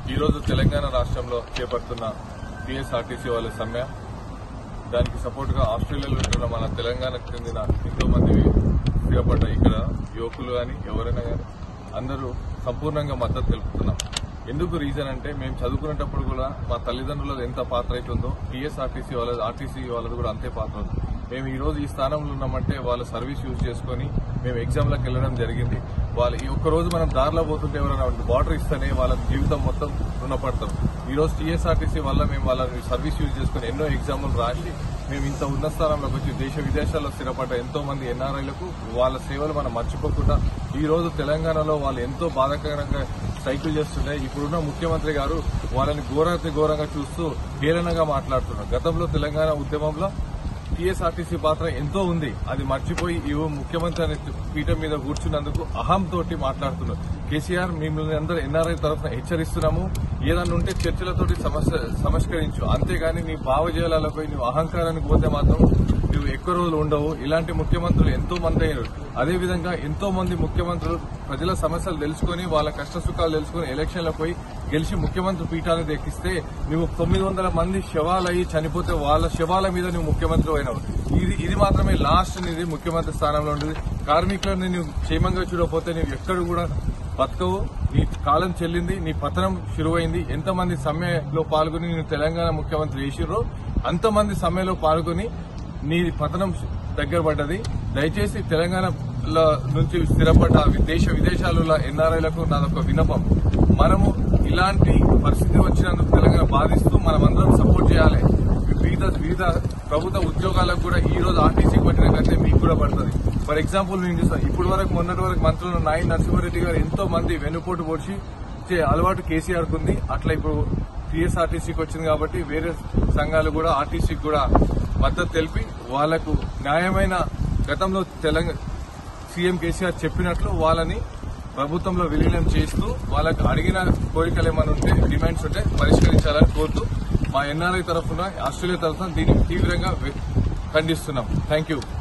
ఈరోజు తెలంగాణ రాష్ట్రంలో చేపడుతున్న టీఎస్ఆర్టీసీ వాళ్ళ సమ్మె దానికి సపోర్ట్ గా ఆస్ట్రేలియాలో ఉంటున్న మన తెలంగాణకు చెందిన ఎంతో మంది స్థిరపడ్డ ఇక్కడ యువకులు గాని ఎవరైనా గాని అందరూ సంపూర్ణంగా మద్దతు తెలుపుతున్నాం ఎందుకు రీజన్ అంటే మేము చదువుకునేటప్పుడు కూడా మా తల్లిదండ్రులది ఎంత పాత్ర అవుతుందో టీఎస్ఆర్టీసీ వాళ్ళది ఆర్టీసీ వాళ్ళది కూడా అంతే పాత్ర ఉంది మేము ఈ రోజు ఈ స్థానంలో ఉన్నామంటే వాళ్ళ సర్వీస్ యూజ్ చేసుకుని మేము ఎగ్జామ్లకు వెళ్ళడం జరిగింది వాళ్ళు ఈ ఒక్క రోజు మనం దారిలో పోతుంటే ఎవరైనా వాటర్ ఇస్తేనే వాళ్ళ జీవితం మొత్తం రుణపడతాం ఈ రోజు టీఎస్ఆర్టీసీ వల్ల మేము వాళ్ళ సర్వీస్ యూజ్ చేసుకుని ఎన్నో ఎగ్జామ్లు రాసి మేము ఇంత ఉన్న స్థానంలోకి వచ్చి దేశ విదేశాల్లో స్థిరపడ్డ ఎంతో మంది ఎన్ఆర్ఐలకు వాళ్ళ సేవలు మనం మర్చిపోకుండా ఈ రోజు తెలంగాణలో వాళ్ళు ఎంతో బాధాకరంగా సైకిల్ చేస్తుంటే ఇప్పుడున్న ముఖ్యమంత్రి గారు వాళ్ళని ఘోరాతి ఘోరంగా చూస్తూ హేళనగా మాట్లాడుతున్నారు గతంలో తెలంగాణ ఉద్యమంలో టీఎస్ఆర్టీసీ పాత్ర ఎంతో ఉంది అది మర్చిపోయి ఈ ముఖ్యమంత్రి అనే పీఠం మీద కూర్చున్నందుకు అహం తోటి మాట్లాడుతున్నారు కేసీఆర్ మిమ్మల్ని అందరూ ఎన్ఆర్ఐ తరఫున హెచ్చరిస్తున్నాము ఏదన్నా ఉంటే చర్చలతోటి సమస్య సమస్కరించు అంతేగాని నీ భావజాలాలకు పోయి నువ్వు అహంకారానికి పోతే మాత్రం నువ్వు ఎక్కువ రోజులు ఉండవు ఇలాంటి ముఖ్యమంత్రులు ఎంతో మంది అయ్యారు అదేవిధంగా ఎంతో మంది ముఖ్యమంత్రులు ప్రజల సమస్యలు తెలుసుకుని వాళ్ళ కష్ట సుఖాలు తెలుసుకుని ఎలక్షన్లకు పోయి గెలిచి ముఖ్యమంత్రి పీఠాన్ని దక్కిస్తే నువ్వు తొమ్మిది వందల మంది శవాలయ్యి చనిపోతే వాళ్ళ శవాల మీద నువ్వు ముఖ్యమంత్రి అయినావు ఇది ఇది మాత్రమే లాస్ట్ నీది ముఖ్యమంత్రి స్థానంలో ఉండేది కార్మికులను నువ్వు క్షేమంగా చూడకపోతే నువ్వు ఎక్కడ కూడా బతకవు నీ కాలం చెల్లింది నీ పతనం శురువైంది ఎంతమంది సమ్మెలో పాల్గొని నేను తెలంగాణ ముఖ్యమంత్రి చేసిర్రో అంతమంది సమ్మెలో పాల్గొని నీ పతనం దగ్గర పడ్డది దయచేసి తెలంగాణ నుంచి స్థిరపడ్డ దేశ విదేశాలలో ఎన్ఆర్ఐలకు నాదొక విన్నపం మనము ఇలాంటి పరిస్థితి వచ్చినందుకు తెలంగాణ బాధిస్తూ మనమందరం సపోర్ట్ చేయాలి వివిధ వివిధ ప్రభుత్వ ఉద్యోగాలకు కూడా ఈ రోజు ఆర్టీసీకి పట్టిన కంటే మీకు కూడా పడుతుంది ఫర్ ఎగ్జాంపుల్ నేను చూస్తాను ఇప్పటి వరకు మొన్నటి వరకు మంత్రులు నాయన్ నరసింహారెడ్డి గారు ఎంతో మంది వెన్నుపోటు పొడిచి ఇచ్చే అలవాటు కేసీఆర్ కుంది అట్లా ఇప్పుడు టీఎస్ఆర్టీసీకి వచ్చింది కాబట్టి వేరే సంఘాలు కూడా ఆర్టీసీకి కూడా మద్దతు తెలిపి వాళ్లకు న్యాయమైన గతంలో తెలంగాణ సీఎం కేసీఆర్ చెప్పినట్లు వాళ్ళని ప్రభుత్వంలో విలీనం చేస్తూ వాళ్ళకు అడిగిన కోరికలు ఏమైనా ఉంటే డిమాండ్స్ ఉంటే పరిష్కరించాలని కోరుతూ మా ఎన్ఆర్ఐ తరఫున ఆస్ట్రేలియా తరఫున దీన్ని తీవ్రంగా ఖండిస్తున్నాం థ్యాంక్ యూ